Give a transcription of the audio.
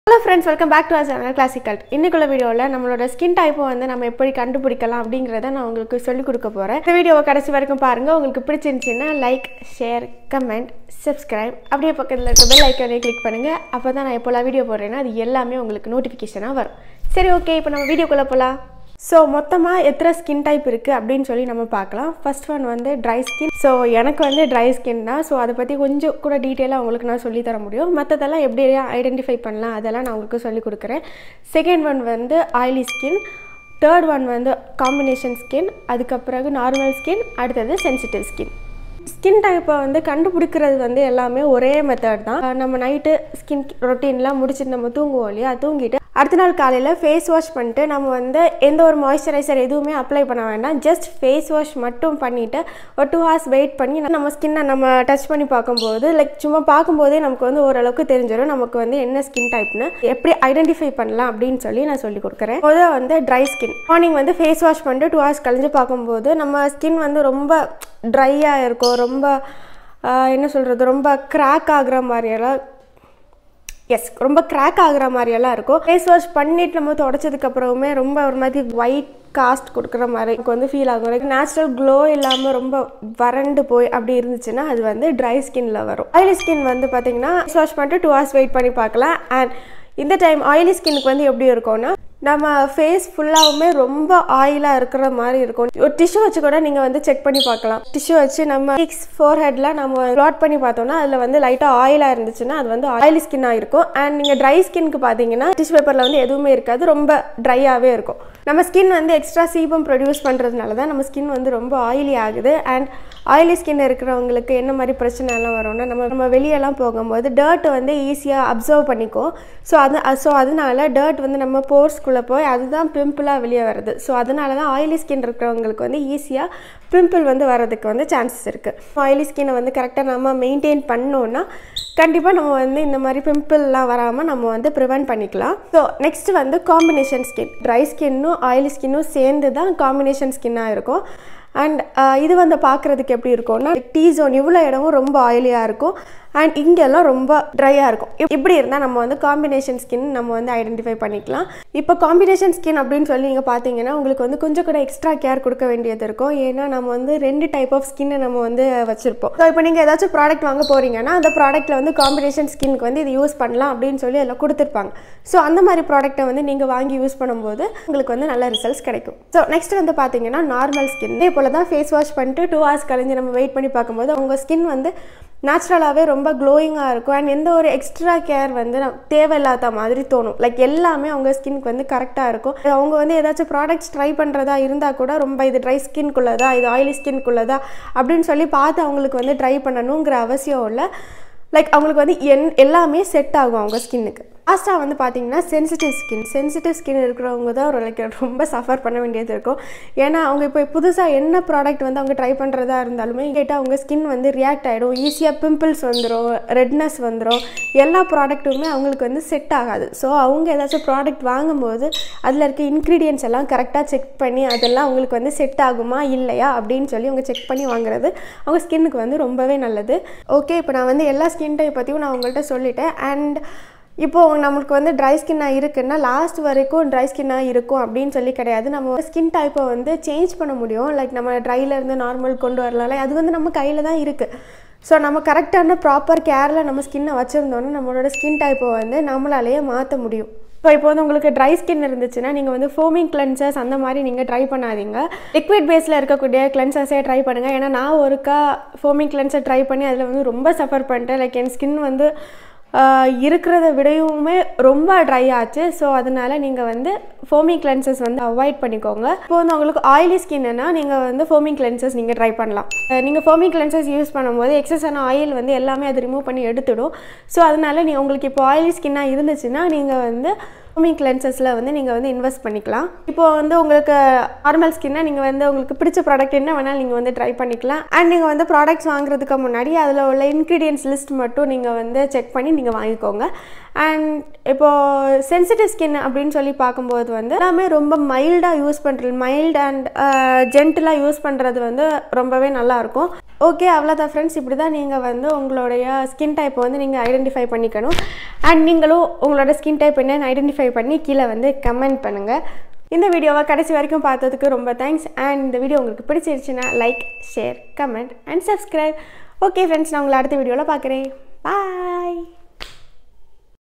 hello friends welcome back to our channel classical இன்னைக்குள்ள வீடியோவில் நம்மளோட ஸ்கின் டைப்பை வந்து நம்ம எப்படி கண்டுபிடிக்கலாம் அப்படிங்கிறத நான் உங்களுக்கு சொல்லிக் கொடுக்க போகிறேன் இந்த வீடியோவை கடைசி வரைக்கும் பாருங்கள் உங்களுக்கு பிடிச்சிருந்துச்சின்னா லைக் ஷேர் கமெண்ட் சப்ஸ்கிரைப் அப்படியே பக்கத்தில் இருக்க பெல் ஐக்கானே கிளிக் பண்ணுங்கள் அப்போ தான் நான் எப்போல்லாம் வீடியோ போடுறேன்னா அது எல்லாமே உங்களுக்கு நோட்டிஃபிகேஷனாக வரும் சரி ஓகே இப்போ நம்ம வீடியோக்குள்ளே போகலாம் ஸோ மொத்தமாக எத்தனை ஸ்கின் டைப் இருக்குது அப்படின்னு சொல்லி நம்ம பார்க்கலாம் ஃபர்ஸ்ட் ஒன் வந்து ட்ரை ஸ்கின் ஸோ எனக்கு வந்து ட்ரை ஸ்கின் தான் ஸோ அதை பற்றி கொஞ்சம் கூட டீட்டெயிலாக உங்களுக்கு நான் சொல்லி தர முடியும் மற்றதெல்லாம் எப்படி ஐடென்டிஃபை பண்ணலாம் அதெல்லாம் நான் உங்களுக்கு சொல்லி கொடுக்குறேன் செகண்ட் ஒன் வந்து ஆயிலி ஸ்கின் தேர்ட் ஒன் வந்து காம்பினேஷன் ஸ்கின் அதுக்கப்புறம் நார்மல் ஸ்கின் அடுத்தது சென்சிட்டிவ் ஸ்கின் ஸ்கின் டைப்பை வந்து கண்டுபிடிக்கிறது வந்து எல்லாமே ஒரே மெத்தட் தான் அஹ் நம்ம நைட்டு ஸ்கின் ரொட்டீன்லாம் முடிச்சுட்டு நம்ம தூங்குவோம் இல்லையா தூங்கிட்டு அடுத்த நாள் காலையில் ஃபேஸ் வாஷ் பண்ணிட்டு நம்ம வந்து எந்த ஒரு மாய்ஸ்சரைசர் எதுவுமே அப்ளை பண்ண வேண்டாம் ஜஸ்ட் ஃபேஸ் வாஷ் மட்டும் பண்ணிவிட்டு ஒரு டூ ஹவர்ஸ் வெயிட் பண்ணி நம்ம ஸ்கின்னை நம்ம டச் பண்ணி பார்க்கும்போது லைக் சும்மா பார்க்கும்போதே நமக்கு வந்து ஓரளவுக்கு தெரிஞ்சிடும் நமக்கு வந்து என்ன ஸ்கின் டைப்னு எப்படி ஐடென்டிஃபை பண்ணலாம் அப்படின்னு சொல்லி நான் சொல்லி கொடுக்குறேன் முதல்ல வந்து ட்ரை ஸ்கின் மார்னிங் வந்து ஃபேஸ் வாஷ் பண்ணிட்டு டூ ஹவர்ஸ் கழிஞ்சு பார்க்கும்போது நம்ம ஸ்கின் வந்து ரொம்ப ட்ரையாக இருக்கும் ரொம்ப ஆஹ், என்ன சொல்கிறது ரொம்ப கிராக் ஆகுற மாதிரியெல்லாம் எஸ் ரொம்ப கிராக் ஆகுற மாதிரியெல்லாம் இருக்கும் ஃபேஸ் வாஷ் பண்ணிட்டு நம்ம தொடச்சதுக்கு அப்புறமே ரொம்ப ஒரு மாதிரி ஒயிட் காஸ்ட் கொடுக்குற மாதிரி எனக்கு வந்து ஃபீல் ஆகும் லைக் நேச்சுரல் க்ளோ இல்லாமல் ரொம்ப வறண்டு போய் அப்படி இருந்துச்சுன்னா அது வந்து ட்ரை ஸ்கின்ல வரும் ஆயிலி ஸ்கின் வந்து பார்த்தீங்கன்னா ஃபேஸ் வாஷ் பண்ணிட்டு டூ ஹவர்ஸ் வெயிட் பண்ணி பார்க்கலாம் அண்ட் இந்த டைம் ஆயிலி ஸ்கின்னுக்கு வந்து எப்படி இருக்கும்னா நம்ம ஃபேஸ் ஃபுல்லாகவுமே ரொம்ப ஆயிலாக இருக்கிற மாதிரி இருக்கும் ஒரு டிஷ்யூ வச்சு கூட நீங்கள் வந்து செக் பண்ணி பார்க்கலாம் டிஷ்யூ வச்சு நம்ம சிக்ஸ் ஃபோர் ஹெட்டில் நம்ம ப்ளாட் பண்ணி பார்த்தோம்னா அதில் வந்து லைட்டாக ஆயிலாக இருந்துச்சுன்னா அது வந்து ஆயிலி ஸ்கின்னாக இருக்கும் அண்ட் நீங்கள் ட்ரை ஸ்கின்க்கு பார்த்தீங்கன்னா டிஷ்யூ பேப்பரில் வந்து எதுவுமே இருக்காது ரொம்ப ட்ரையாகவே இருக்கும் நம்ம ஸ்கின் வந்து எக்ஸ்ட்ரா சீபம் ப்ரொடியூஸ் பண்ணுறதுனால தான் நம்ம ஸ்கின் வந்து ரொம்ப ஆயிலி ஆகுது அண்ட் ஆயிலி ஸ்கின் இருக்கிறவங்களுக்கு என்ன மாதிரி பிரச்சனை எல்லாம் வரும்னா நம்ம நம்ம வெளியெல்லாம் போகும்போது டர்ட் வந்து ஈஸியாக அப்சர்வ் பண்ணிக்கும் ஸோ அது ஸோ அதனால டர்ட் வந்து நம்ம போர்ஸ்குள்ளே போய் அதுதான் பிம்பிளாக வெளியே வருது ஸோ அதனால தான் ஆயிலி ஸ்கின் இருக்கிறவங்களுக்கு வந்து ஈஸியாக பிம்பிள் வந்து வர்றதுக்கு வந்து சான்சஸ் இருக்குது ஆயிலி ஸ்கின்னை வந்து கரெக்டாக நம்ம மெயின்டைன் பண்ணோன்னா கண்டிப்பாக நம்ம வந்து இந்த மாதிரி பிம்பிள்லாம் வராமல் நம்ம வந்து ப்ரிவென்ட் பண்ணிக்கலாம் ஸோ நெக்ஸ்ட் வந்து காம்பினேஷன் ஸ்கின் ட்ரை ஸ்கின்னும் ஆயிலி ஸ்கின்னும் சேர்ந்து தான் காம்பினேஷன் ஸ்கின்னாக இருக்கும் அண்ட் இது வந்து பார்க்குறதுக்கு எப்படி இருக்கும்னா டீ ஜோன் இவ்வளோ இடமும் ரொம்ப ஆயிலியாக இருக்கும் அண்ட் இங்கெல்லாம் ரொம்ப ட்ரையாக இருக்கும் இப்- இப்படி இருந்தால் நம்ம வந்து காம்பினேஷன் ஸ்கின் நம்ம வந்து ஐடென்டிஃபை பண்ணிக்கலாம் இப்போ காம்பினேஷன் ஸ்கின் அப்படின்னு சொல்லி நீங்கள் பார்த்தீங்கன்னா உங்களுக்கு வந்து கொஞ்சம் கூட எக்ஸ்ட்ரா கேர் கொடுக்க வேண்டியது இருக்கும் ஏன்னா நம்ம வந்து ரெண்டு டைப் ஆஃப் ஸ்கின்னை நம்ம வந்து வச்சுருப்போம் ஸோ இப்போ நீங்கள் ஏதாச்சும் ப்ராடக்ட் வாங்க போகிறீங்கன்னா அந்த ப்ராடக்ட்டில் வந்து காம்பினேஷன் ஸ்கின்க்கு வந்து இது யூஸ் பண்ணலாம் அப்படின்னு சொல்லி அதில் கொடுத்துருப்பாங்க ஸோ அந்த மாதிரி ப்ராடக்ட்டை வந்து நீங்கள் வாங்கி யூஸ் பண்ணும்போது உங்களுக்கு வந்து நல்ல ரிசல்ட்ஸ் கிடைக்கும் ஸோ நெக்ஸ்ட் வந்து பார்த்தீங்கன்னா நார்மல் ஸ்கின் இதே போல் தான் ஃபேஸ் வாஷ் பண்ணிட்டு டூ ஹவர்ஸ் கழிஞ்சு நம்ம வெயிட் பண்ணி பார்க்கும்போது உங்கள் ஸ்கின் வந்து நேச்சுரலாகவே ரொம்ப க்ளோயிங்காக இருக்கும் அண்ட் எந்த ஒரு எக்ஸ்ட்ரா கேர் வந்து நம்- தேவையில்லாத மாதிரி தோணும் லைக் எல்லாமே அவங்க ஸ்கின்க்கு வந்து கரெக்டாக இருக்கும் அவங்க வந்து ஏதாச்சும் ப்ராடக்ட்ஸ் ட்ரை பண்ணுறதா இருந்தால் கூட ரொம்ப இது ட்ரை ஸ்கின்குள்ளதா இது ஆயிலி ஸ்கின்குள்ளதா அப்படின்னு சொல்லி பார்த்து அவங்களுக்கு வந்து ட்ரை பண்ணணுங்கிற அவசியம் இல்லை லைக் அவங்களுக்கு வந்து என் எல்லாமே செட் ஆகும் அவங்க ஸ்கின்னுக்கு லாஸ்ட்டாக வந்து பார்த்தீங்கன்னா சென்சிட்டிவ் ஸ்கின் சென்சிட்டிவ் ஸ்கின் இருக்கிறவங்க தான் ஒரு லைக் ரொம்ப சஃபர் பண்ண வேண்டியது இருக்கும் ஏன்னா அவங்க இப்போ புதுசாக என்ன ப்ராடக்ட் வந்து அவங்க ட்ரை பண்ணுறதா இருந்தாலுமே கேட்டால் அவங்க ஸ்கின் வந்து ரியாக்ட் ஆகிடும் ஈஸியாக பிம்பிள்ஸ் வந்துடும் ரெட்னஸ் வந்துடும் எல்லா ப்ராடக்ட்டுமே அவங்களுக்கு வந்து செட் ஆகாது ஸோ அவங்க ஏதாச்சும் ப்ராடக்ட் வாங்கும்போது அதில் இருக்க இன்க்ரீடியன்ஸ் எல்லாம் கரெக்டாக செக் பண்ணி அதெல்லாம் அவங்களுக்கு வந்து செட் ஆகுமா இல்லையா அப்படின்னு சொல்லி அவங்க செக் பண்ணி வாங்குறது அவங்க ஸ்கின்னுக்கு வந்து ரொம்பவே நல்லது ஓகே இப்போ நான் வந்து எல்லா ஸ்கின் டைப் பற்றியும் நான் உங்கள்கிட்ட சொல்லிட்டேன் அண்ட் இப்போது நம்மளுக்கு வந்து ட்ரை ஸ்கின்னாக இருக்குன்னா லாஸ்ட் வரைக்கும் ட்ரை ஸ்கின்னாக இருக்கும் அப்படின்னு சொல்லி கிடையாது நம்ம ஸ்கின் டைப்பை வந்து சேஞ்ச் பண்ண முடியும் லைக் நம்ம dryல இருந்து நார்மல் கொண்டு வரலாம்ல அது வந்து நம்ம கையில் தான் இருக்குது ஸோ நம்ம கரெக்டான ப்ராப்பர் கேரில் நம்ம ஸ்கின்னை வச்சுருந்தோன்னா நம்மளோட ஸ்கின் டைப்பை வந்து நம்மளாலேயே மாற்ற முடியும் ஸோ இப்போ வந்து உங்களுக்கு ட்ரை ஸ்கின் இருந்துச்சுன்னா நீங்கள் வந்து ஃபோமிங் கிளென்சர்ஸ் அந்த மாதிரி நீங்கள் ட்ரை பண்ணாதீங்க லிக்விட் பேஸில் இருக்கக்கூடிய கிளென்சர்ஸே ட்ரை பண்ணுங்கள் ஏன்னா நான் ஒருக்கா ஃபோமிங் கிளென்சர் ட்ரை பண்ணி அதில் வந்து ரொம்ப சஃபர் பண்ணிட்டேன் லைக் என் ஸ்கின் வந்து ஆஹ், இருக்கிறத விடையுமே ரொம்ப ட்ரை ஆச்சு ஸோ அதனால நீங்கள் வந்து ஃபோமிங் கிளென்சஸ் வந்து அவாய்ட் பண்ணிக்கோங்க இப்போ வந்து உங்களுக்கு ஆயிலி ஸ்கின்னா நீங்கள் வந்து ஃபோமிங் கிளென்சஸ் நீங்கள் ட்ரை பண்ணலாம் நீங்கள் ஃபோமிங் கிளென்சஸ் யூஸ் பண்ணும்போது எக்ஸஸான ஆயில் வந்து எல்லாமே அது ரிமூவ் பண்ணி எடுத்துடும் ஸோ அதனால நீங்கள் உங்களுக்கு இப்போ ஆயிலி ஸ்கின்னாக இருந்துச்சுன்னா நீங்கள் வந்து ஃபோமிங் கிளென்சஸில் வந்து நீங்கள் வந்து இன்வெஸ்ட் பண்ணிக்கலாம் இப்போ வந்து உங்களுக்கு நார்மல் ஸ்கின்னா நீங்கள் வந்து உங்களுக்கு பிடிச்ச ப்ராடக்ட் என்ன வேணாலும் நீங்கள் வந்து ட்ரை பண்ணிக்கலாம் அண்ட் நீங்கள் வந்து ப்ராடக்ட்ஸ் வாங்குறதுக்கு முன்னாடி அதில் உள்ள இன்க்ரீடியன்ஸ் லிஸ்ட் மட்டும் நீங்கள் வந்து செக் பண்ணி நீங்கள் வாங்கிக்கோங்க அண்ட் இப்போது சென்சிட்டிவ் ஸ்கின் அப்படின்னு சொல்லி பார்க்கும்போது வந்து எல்லாமே ரொம்ப மைல்டாக யூஸ் பண்ணுறது மைல்ட் அண்ட் ஜென்டிலாக யூஸ் பண்ணுறது வந்து ரொம்பவே நல்லாயிருக்கும் ஓகே அவ்வளோதான் ஃப்ரெண்ட்ஸ் இப்படி தான் நீங்கள் வந்து உங்களுடைய ஸ்கின் டைப்பை வந்து நீங்கள் ஐடென்டிஃபை பண்ணிக்கணும் அண்ட் நீங்களும் உங்களோட ஸ்கின் டைப் என்னன்னு ஐடென்டிஃபை பண்ணி கீழே வந்து கமெண்ட் பண்ணுங்கள் இந்த வீடியோவை கடைசி வரைக்கும் பார்த்ததுக்கு ரொம்ப தேங்க்ஸ் அண்ட் இந்த வீடியோ உங்களுக்கு பிடிச்சிருச்சுன்னா like share comment and subscribe okay friends நான் உங்களை அடுத்த வீடியோவில் பார்க்குறேன் பாய்